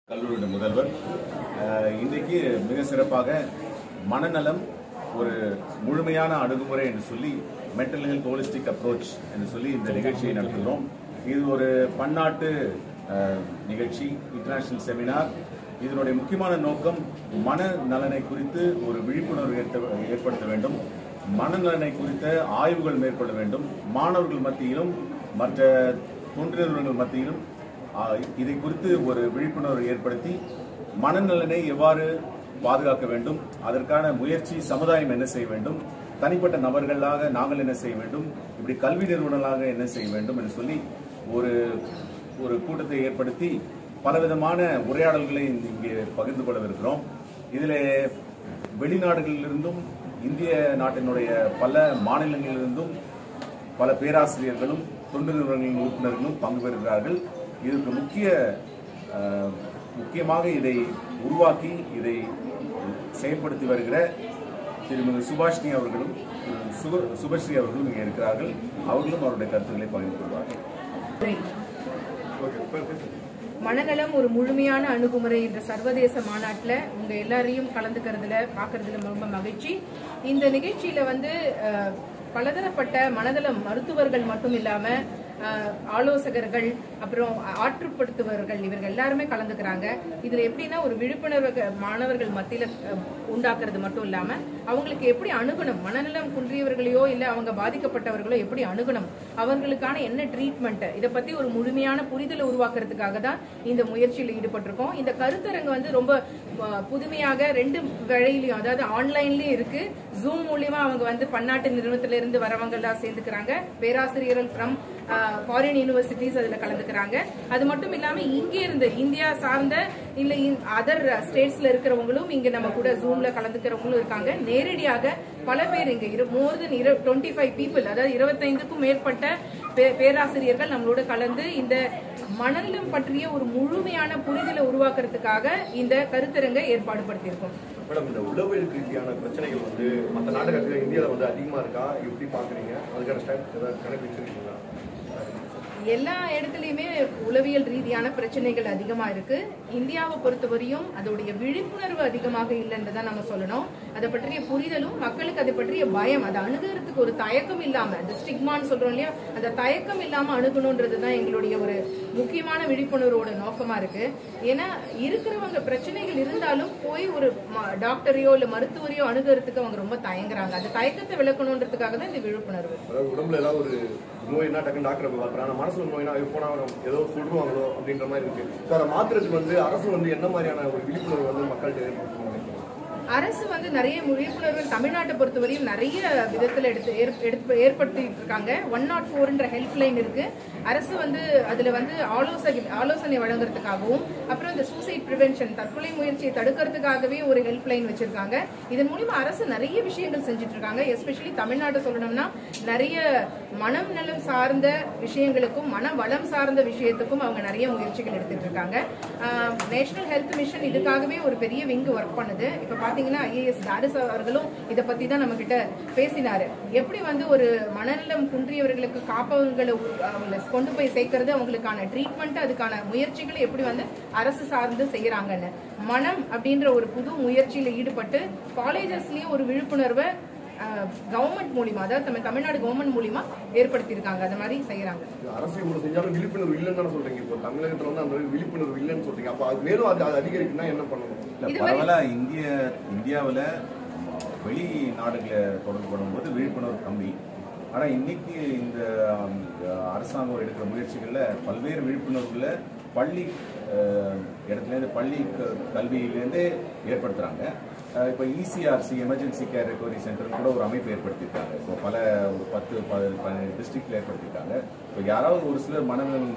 கல்லூரி முதல்வர் அஹ், இன்றைக்கு மிக சிறப்பாக மனநலம் ஒரு முழுமையான அணுகுமுறை என்று சொல்லி மென்டல் ஹெல்த் ஹோலிஸ்டிக் அப்ரோச் என்று சொல்லி இந்த நிகழ்ச்சியை நடத்துகிறோம் இது ஒரு பன்னாட்டு அஹ், நிகழ்ச்சி இன்டர்நேஷனல் செமினார் இதனுடைய முக்கியமான நோக்கம் மனநலனை குறித்து ஒரு விழிப்புணர்வு ஏற்ப- ஏற்படுத்த வேண்டும் மனநலனை குறித்த ஆய்வுகள் மேற்கொள்ள வேண்டும் மாணவர்கள் மத்தியிலும் மற்ற தொண்டு நிறுவனங்கள் மத்தியிலும் ஆ, இதை குறித்து ஒரு விழிப்புணர்வு ஏற்படுத்தி மனநலனை எவ்வாறு பாதுகாக்க வேண்டும் அதற்கான முயற்சி சமுதாயம் என்ன செய்ய வேண்டும் தனிப்பட்ட நபர்களாக நாங்கள் என்ன செய்ய வேண்டும் இப்படி கல்வி நிறுவனங்களாக என்ன செய்ய வேண்டும் என்று சொல்லி ஒரு ஒரு கூட்டத்தை ஏற்படுத்தி பலவிதமான உரையாடல்களை இங்கே பகிர்ந்து கொள்ளவிருக்கிறோம் இதில் வெளிநாடுகளிலிருந்தும் இந்திய நாட்டினுடைய பல மாநிலங்களிலிருந்தும் பல பேராசிரியர்களும் தொண்டு நிறுவனங்களின் உறுப்பினர்களும் பங்கு பெறுகிறார்கள் இதற்கு முக்கிய அஹ், முக்கியமாக இதை உருவாக்கி இதை செயல்படுத்தி வருகிற திருமதி சுபாஷினி அவர்களும் திரு சுப சுபஸ்ரீ அவர்களும் இங்கே இருக்கிறார்கள் அவர்களும் அவருடைய கருத்துக்களை பகிர்ந்து கொள்வார்கள் மனநலம் ஒரு முழுமையான அணுகுமுறை என்ற சர்வதேச மாநாட்டில் உங்க எல்லாரையும் கலந்துக்கிறதுல பார்க்கறதுல ரொம்ப மகிழ்ச்சி இந்த நிகழ்ச்சியில வந்து அஹ், பலதரப்பட்ட மனநலம் மருத்துவர்கள் மட்டும் இல்லாம அஹ், ஆலோசகர்கள் அப்புறம் ஆற்றுப்படுத்துபவர்கள் இவர்கள் எல்லாருமே கலந்துக்கிறாங்க இதுல எப்படின்னா ஒரு விழிப்புணர்வு க- மாணவர்கள் மத்தியில அஹ், உண்டாக்குறது மட்டும் இல்லாம அவங்களுக்கு எப்படி அணுகணும் மனநலம் குன்றியவர்களையோ இல்ல அவங்க பாதிக்கப்பட்டவர்களோ எப்படி அணுகணும் அவர்களுக்கான என்ன ட்ரீட்மெண்ட் இதை பத்தி ஒரு முழுமையான புரிதலை உருவாக்குறதுக்காக தான் இந்த முயற்சியில் ஈடுபட்டிருக்கோம் இந்த கருத்தரங்கு வந்து ரொம்ப அஹ், புதுமையாக ரெண்டு வழியிலையும் அதாவது ஆன்லைன்லயும் இருக்கு ஜூம் மூலியமா அவங்க வந்து பன்னாட்டு நிறுவனத்தில இருந்து வரவங்க எல்லாம் சேர்ந்துக்கிறாங்க பேராசிரியர்கள் ஃப்ரம் ஃபாரின் யூனிவர்சிட்டிஸ் அதுல கலந்துக்கிறாங்க அது மட்டும் இல்லாம இங்கே இருந்து இந்தியா சார்ந்த இல்ல அதர் ஸ்டேட்ஸ்ல இருக்கிறவங்களும் இங்க நம்ம கூட ஜூம்ல கலந்துக்கிறவங்களும் இருக்காங்க நேரடியாக பல பேர் இங்க more than twenty five people அதாவது இருபத்தைந்துக்கும் மேற்பட்ட பே- பேராசிரியர்கள் நம்மளோட கலந்து இந்த மணலம் பற்றிய ஒரு முழுமையான புரிதலை உருவாக்குறதுக்காக இந்த கருத்தரங்கை ஏற்பாடு படுத்தியிருக்கோம் மேடம் இந்த உளவியல் ரீதியான பிரச்சனைகள் வந்து மற்ற நாடுகளுக்கு இந்தியாவில் வந்து அதிகமாக இருக்கா எப்படி பார்க்குறீங்க அதுக்கான ஸ்டாட் ஏதாவது கணக்கு வச்சிருக்கீங்களா எல்லா இடத்துலயுமே உளவியல் ரீதியான பிரச்சனைகள் அதிகமா இருக்கு இந்தியாவை பொறுத்தவரையும் அதோடைய விழிப்புணர்வு அதிகமாக இல்லைன்னு தான் நம்ம சொல்லணும் அதை பற்றிய புரிதலும் மக்களுக்கு அதை பற்றிய பயம் அதை அணுகிறதுக்கு ஒரு தயக்கம் இல்லாம அந்த ஸ்டிக்மான்னு சொல்றோம் இல்லையா அந்த தயக்கம் இல்லாம அணுகணுன்றது தான் எங்களுடைய ஒரு முக்கியமான விழிப்புணர்வோட நோக்கமா இருக்கு ஏன்னா இருக்கிறவங்க பிரச்சனைகள் இருந்தாலும் போய் ஒரு ம- டாக்டரையோ இல்ல மருத்துவரையோ அணுகிறதுக்கு அவங்க ரொம்ப தயங்குறாங்க அந்த தயக்கத்தை விளக்கணுன்றதுக்காக தான் இந்த விழிப்புணர்வு அதாவது உடம்புல ஏதாவது ஒரு நோய்னா டக்குன்னு டாக்டரை போய் பார்க்குறேன் ஆனால் மனசுல நோய்னா போனால் ஏதோ சொல்லுவாங்களோ அப்படின்ற மாதிரி இருக்கு ஸோ அதை மாத்துறதுக்கு வந்து அரசு வந்து என்ன மாதிரியான ஒரு விழிப்புணர்வு வந்து மக்கள்கிட்ட ஏற்படுத்தணும்னு நினைக்கிறீங்க அரசு வந்து நிறைய விழிப்புணர்வு தமிழ்நாட்டை பொறுத்தவரையும் நிறைய விதத்துல எடுத்து ஏற்- எடுத்து ஏற்படுத்திட்டு இருக்காங்க ஒன் நாட் ஃபோர்ன்ற ஹெல்ப் லைன் இருக்கு அரசு வந்து அதுல வந்து ஆலோசனை ஆலோசனை வழங்குறதுக்காகவும் அப்புறம் இந்த சூசைட் ப்ரிவென்ஷன் தற்கொலை முயற்சியை தடுக்கிறதுக்காகவே ஒரு ஹெல்ப் லைன் வச்சிருக்காங்க இதன் மூலியமா அரசு நிறைய விஷயங்கள் செஞ்சுட்டு இருக்காங்க எஸ்பெஷலி தமிழ்நாட்டை சொல்லணும்னா நிறைய மனம் நலம் சார்ந்த விஷயங்களுக்கும் மன வளம் சார்ந்த விஷயத்துக்கும் அவங்க நிறைய முயற்சிகள் எடுத்துட்டு இருக்காங்க நேஷனல் ஹெல்த் மிஷன் இதுக்காகவே ஒரு பெரிய விங்கு ஒர்க் பண்ணுது இப்ப பாத்தீங்கன்னா ஐஏஎஸ் தாரிஸ் அவர்களும் இதை பத்தி தான் நம்ம கிட்ட பேசினாரு எப்படி வந்து ஒரு மனநலம் குன்றியவர்களுக்கு காப்பகங்களை உ- அவங்கள கொண்டு போய் சேர்க்கறது அவங்களுக்கான ட்ரீட்மெண்ட் அதுக்கான முயற்சிகளை எப்படி வந்து அரசு சார்ந்து செய்யறாங்கன்னு மனம் அப்படின்ற ஒரு புது முயற்சியில ஈடுபட்டு காலேஜஸ்லயும் ஒரு விழிப்புணர்வை கவர்மெண்ட் மூலியமா அதாவது நம்ம தமிழ்நாடு கவர்மெண்ட் மூலியமா ஏற்படுத்தியிருக்காங்க அது மாதிரி செய்யறாங்க இது அரசு இவ்வளவு செஞ்சாலும் விழிப்புணர்வு இல்லைன்னு தானே சொல்றீங்க இப்போ தமிழகத்துல வந்து அந்த மாதிரி விழிப்புணர்வு இல்லைன்னு சொல்றீங்க அப்போ அது மேலும் அது அது அதிகரிக்குன்னா என்ன பண்ணணும் இல்ல இதுவரை- பரவலா இந்திய இந்தியாவில் வெளி நாடுகளை தொடர்பு பண்ணும்போது விழிப்புணர்வு கம்மி ஆனா இன்னைக்கு இந்த ஆம், அரசாங்கம் எடுக்கிற முயற்சிகள்ல பல்வேறு விழிப்புணர்வுகளை பள்ளி அஹ், இடத்துலேருந்து பள்ளி க- கல்வியிலேருந்தே ஏற்படுத்துறாங்க அஹ், இப்போ ECRC emergency care recovery centre கூட ஒரு அமைப்பு ஏற்படுத்தியிருக்காங்க இப்போ பல ஒரு பத்து ப- பதினேழு டிஸ்ட்ரிக்ட்ல ஏற்படுத்தியிருக்காங்க இப்போ யாராவது ஒரு சிலர் மனநலம்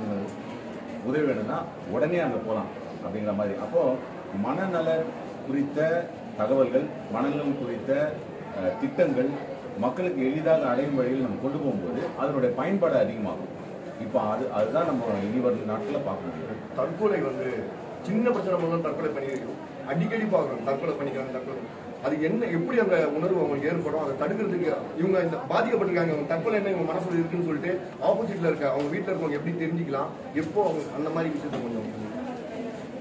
உதவி வேணும்னா உடனே அங்கே போகலாம் அப்படிங்கிற மாதிரி அப்போ மனநல குறித்த தகவல்கள் மனநலம் குறித்த அஹ், திட்டங்கள் மக்களுக்கு எளிதாக அடையும் வழியில் நம்ம கொண்டு போகும்போது அதனுடைய பயன்பாடு அதிகமாகும் இப்போ அது அதுதான் நம்ம இனி வரும் நாட்களில் பார்க்க முடியும் தற்கொலை வந்து சின்ன பிரச்சனை பண்ணலாம் தற்கொலை பண்ணி அடிக்கடி பார்க்குறோம் தற்கொலை பண்ணிக்கிறாங்க தற்கொலை அது என்ன எப்படி அந்த உணர்வு அவங்களுக்கு ஏற்படும் அதை தடுக்கிறதுக்கு இவங்க இந்த பாதிக்கப்பட்டிருக்காங்க அவங்க தற்கொலை என்ன இவங்க மனசுல இருக்குன்னு சொல்லிட்டு ஆப்போசிட்ல இருக்க அவங்க வீட்டில் இருக்கவங்க எப்படி தெரிஞ்சுக்கலாம் எப்போ அவங்க அந்த மாதிரி விஷயத்த கொஞ்சம்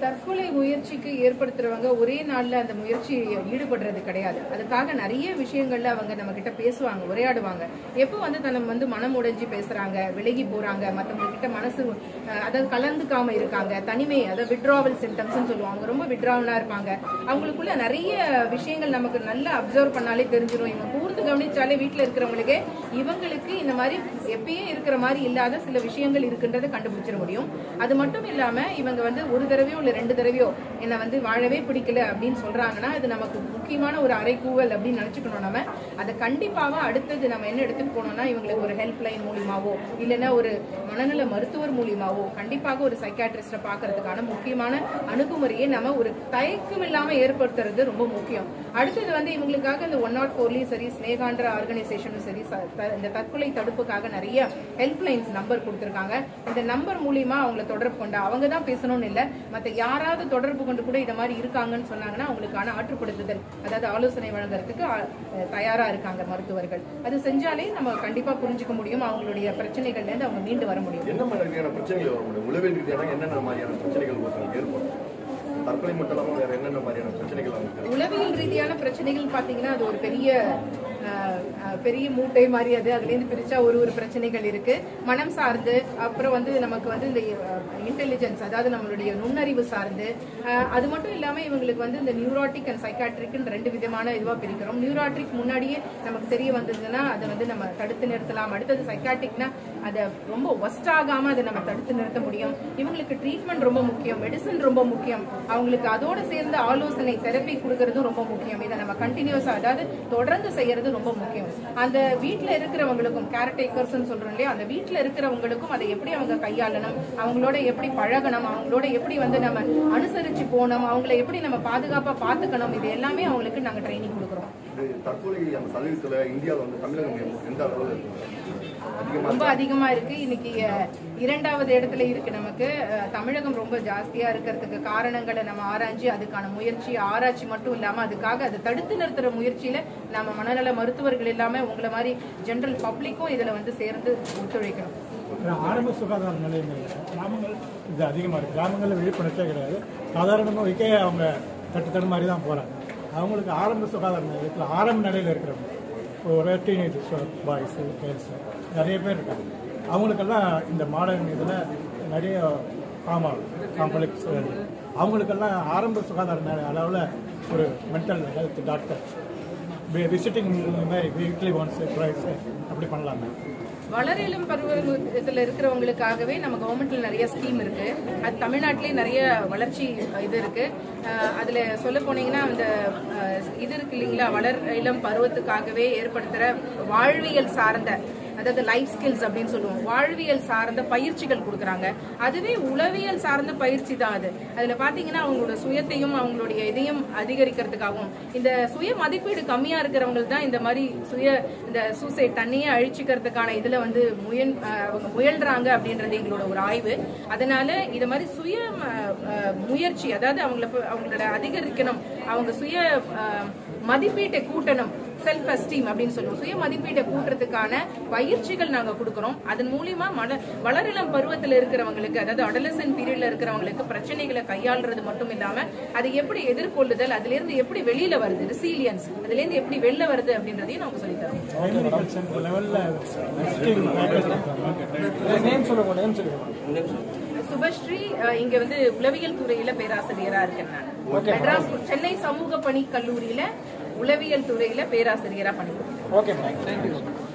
தற்கொலை முயற்சிக்கு ஏற்படுத்துறவங்க ஒரே நாள்ல அந்த முயற்சி ஈடுபடுறது கிடையாது அதுக்காக நிறைய விஷயங்கள்ல அவங்க நம்ம கிட்ட பேசுவாங்க உரையாடுவாங்க எப்போ வந்து தன்னை வந்து மனம் உடைஞ்சு பேசுறாங்க விலகி போறாங்க மத்தவங்க கிட்ட மனசு அஹ், அதாவது கலந்துக்காம இருக்காங்க தனிமை அதாவது விட்ராவல் சிம்டம்ஸ் சொல்லுவாங்க அவங்க ரொம்ப விட்ராவலா இருப்பாங்க அவங்களுக்குள்ள நிறைய விஷயங்கள் நமக்கு நல்லா அப்சர்வ் பண்ணாலே தெரிஞ்சிடும் இவங்க கூர்ந்து கவனிச்சாலே வீட்டுல இருக்கிறவங்களுக்கு இவங்களுக்கு இந்த மாதிரி எப்பயும் இருக்கிற மாதிரி இல்லாத சில விஷயங்கள் இருக்குன்றதை கண்டுபிடிச்சிட முடியும் அது மட்டும் இல்லாம இவங்க வந்து ஒரு தடவையோ இல்ல ரெண்டு தடவையோ என்னை வந்து வாழவே பிடிக்கல அப்படின்னு சொல்றாங்கன்னா அது நமக்கு முக்கியமான ஒரு அரைக்கூவல் அப்படின்னு நினைச்சுக்கணும் நம்ம அதை கண்டிப்பாக அடுத்தது நம்ம என்ன எடுத்துட்டு போனோம்னா இவங்களுக்கு ஒரு ஹெல்ப் லைன் மூலியமாவோ இல்லைன்னா ஒரு மனநல மருத்துவர் மூலியமாவோ கண்டிப்பாக ஒரு சைக்காட்ரிஸ்ட பாக்குறதுக்கான முக்கியமான அணுகுமுறையை நம்ம ஒரு தயக்கம் இல்லாம ஏற்படுத்துறது ரொம்ப முக்கியம் அடுத்தது வந்து இவங்களுக்காக இந்த ஒன் நாட் ஃபோர்லயும் சரி ஸ்னேகான்ற ஆர்கனைசேஷனும் சரி ச- த- இந்த தற்கொலை தடுப்புக்காக நிறைய ஹெல்ப் லைன்ஸ் நம்பர் கொடுத்துருக்காங்க இந்த நம்பர் மூலியமா அவங்கள தொடர்பு கொண்டு அவங்க தான் பேசணும்னு இல்ல மத்த யாராவது தொடர்பு கொண்டு கூட இந்த மாதிரி இருக்காங்கன்னு சொன்னாங்கன்னா அவங்களுக்கான ஆற்றுப்படுத்துதல் அதாவது ஆலோசனை வழங்குறதுக்கு ஆ- அஹ் தயாரா இருக்காங்க மருத்துவர்கள் அது செஞ்சாலே நம்ம கண்டிப்பா புரிஞ்சுக்க முடியும் அவங்களுடைய பிரச்சனைகள்ல இருந்து அவங்க மீண்டு வர முடியும் என்ன மாதிரியான பிரச்சனைகள் வர முடியும் உளவியல் ரீதியான என்னென்ன மாதிரியான பிரச்சனைகள் ஒருத்தருக்கு ஏற்படும் தற்கொலை மட்டும் இல்லாமல் வேற என்னென்ன மாதிரியான பிரச்சனைகள் அவங்களுக்கு உளவியல் ரீதியான பிரச்சனைகள் பாத்தீங்கன்னா அது ஒரு பெரிய அஹ், அஹ், பெரிய மூட்டை மாதிரி அது அதுலேருந்து பிரிச்சா ஒரு ஒரு பிரச்சனைகள் இருக்கு மனம் சார்ந்து அப்புறம் வந்து நமக்கு வந்து இந்த இன்டெலிஜென்ஸ் அதாவது நம்மளுடைய நுண்ணறிவு சார்ந்து அஹ், அது மட்டும் இல்லாம இவங்களுக்கு வந்து இந்த நியூராட்டிக் அண்ட் சைக்காட்ரிக்னு ரெண்டு விதமான இதுவா பிரிக்கிறோம் நியூராட்டிக் முன்னாடியே நமக்கு தெரிய வந்ததுன்னா அதை வந்து நம்ம தடுத்து நிறுத்தலாம் அடுத்தது சைக்காட்டிக்னா அதை ரொம்ப ஒஸ்ட் ஆகாம அதை நம்ம தடுத்து நிறுத்த முடியும் இவங்களுக்கு ட்ரீட்மெண்ட் ரொம்ப முக்கியம் மெடிசன் ரொம்ப முக்கியம் அவங்களுக்கு அதோட சேர்ந்து ஆலோசனை தெரப்பி கொடுக்கறதும் ரொம்ப முக்கியம் இதை நம்ம கண்டினியூஸா அதாவது தொடர்ந்து செய்யறது ரொம்ப முக்கியம் அந்த வீட்ல இருக்கிறவங்களுக்கும் கேரடேக்கர்ஸ் சொல்றோம் இல்லையா அந்த வீட்ல இருக்கிறவங்களுக்கும் அதை எப்படி அவங்க கையாளணும் அவங்களோட எப்படி பழகணும் அவங்களோட எப்படி வந்து நம்ம அனுசரிச்சு போகணும் அவங்கள எப்படி நம்ம பாதுகாப்பா பாத்துக்கணும் இது எல்லாமே அவங்களுக்கு நாங்க ட்ரைனிங் கொடுக்குறோம் இது தற்கொலை அந்த சதவீதத்துல இந்தியாவில் வந்து தமிழகம் எந்த- எந்த அளவில் இருக்கு அதிகமாக ரொம்ப அதிகமா இருக்கு இன்னைக்கு அஹ், இரண்டாவது இடத்துல இருக்கு நமக்கு அஹ், தமிழகம் ரொம்ப ஜாஸ்தியா இருக்கிறதுக்கு காரணங்களை நம்ம ஆராய்ஞ்சு அதுக்கான முயற்சி ஆராய்ச்சி மட்டும் இல்லாம அதுக்காக அதை தடுத்து நிறுத்துற முயற்சியில நம்ம மனநல மருத்துவர்கள் இல்லாம உங்களை மாதிரி ஜெனரல் பப்ளிக்கும் இதுல வந்து சேர்ந்து ஒத்துழைக்கணும் ஏன்னா ஆரம்ப சுகாதார நிலையங்கள் கிராமங்கள் இது அதிகமாக இருக்குது கிராமங்களில் விழிப்புணர்ச்சியே கிடையாது சாதாரணமாக வைக்க அவங்க தட்டு தடு மாதிரி தான் போகிறாங்க அவங்களுக்கு ஆரம்ப சுகாதார நிலையத்தில் ஆரம்ப நிலையில் இருக்கிறவங்க ஒரு டீனேஜ் பாய்ஸு கேர்ள்ஸு நிறைய பேர் இருக்காங்க அவங்களுக்கெல்லாம் இந்த மாடர்ன் இதில் நிறைய ஆமாம் காம்ப்ளெக்ஸ் அவங்களுக்கெல்லாம் ஆரம்ப சுகாதார நிலைய அளவில் ஒரு மென்டல் ஹெல்த் டாக்டர் விசிட்டிங் மாதிரி வீக்லி ஒன்ஸ் ட்ரைஸ் அப்படி பண்ணலாமே வளரிளம் பருவத்தில் இருக்கிறவங்களுக்காகவே நம்ம கவர்மெண்ட்ல நிறைய ஸ்கீம் இருக்கு அது தமிழ்நாட்டிலேயே நிறைய வளர்ச்சி இது இருக்கு அஹ் அதுல சொல்ல போனீங்கன்னா அந்த அஹ், இது இருக்கு இல்லைங்களா வளர் இளம் பருவத்துக்காகவே ஏற்படுத்துற வாழ்வியல் சார்ந்த அதாவது லைஃப் ஸ்கில்ஸ் அப்படின்னு சொல்லுவோம் வாழ்வியல் சார்ந்த பயிற்சிகள் கொடுக்குறாங்க அதுவே உளவியல் சார்ந்த பயிற்சி தான் அது அதுல பாத்தீங்கன்னா அவங்களோட சுயத்தையும் அவங்களுடைய இதையும் அதிகரிக்கிறதுக்காகவும் இந்த சுய மதிப்பீடு கம்மியா இருக்கிறவங்க தான் இந்த மாதிரி சுய இந்த சூசைட் தண்ணியை அழிச்சுக்கிறதுக்கான இதுல வந்து முயன் அஹ் அவங்க முயல்றாங்க அப்படின்றது எங்களோட ஒரு ஆய்வு அதனால இது மாதிரி சுய அஹ், அஹ், முயற்சி அதாவது அவங்கள ப- அவங்களோட அதிகரிக்கணும் அவங்க சுய அஹ், மதிப்பீட்டை கூட்டணும் செல்ஃப் எஸ்டீம் அப்படின்னு சொல்லுவோம் சுய மதிப்பீட்டை கூட்டுறதுக்கான பயிற்சிகள் நாங்க கொடுக்கறோம் அதன் மூலியமா மல வளரிளம் பருவத்தில் இருக்கிறவங்களுக்கு அதாவது அடலசன் பீரியட்ல இருக்கிறவங்களுக்கு பிரச்சனைகளை கையாளுறது மட்டும் இல்லாம அதை எப்படி எதிர்கொள்ளுதல் அதுல இருந்து எப்படி வெளியில வருது ரெசிலியன்ஸ் அதுல இருந்து எப்படி வெளில வருது அப்படின்றதையும் நாங்க சொல்லித்தரோம் பிரைமரி ஹெல்த் சென்டர் லெவலில் விசிட்டிங் நேம் சொல்லுங்க நேம் சொல்லுங்க சுபஸ்ரீ அஹ், இங்க வந்து உளவியல் துறையில பேராசிரியரா இருக்கேன் நான் மெட்ராஸ் சென்னை சமூக பணி கல்லூரியில உளவியல் துறையில பேராசிரியரா பணிபுரிகிறேன் ஓகே மேம் தேங்க்யூ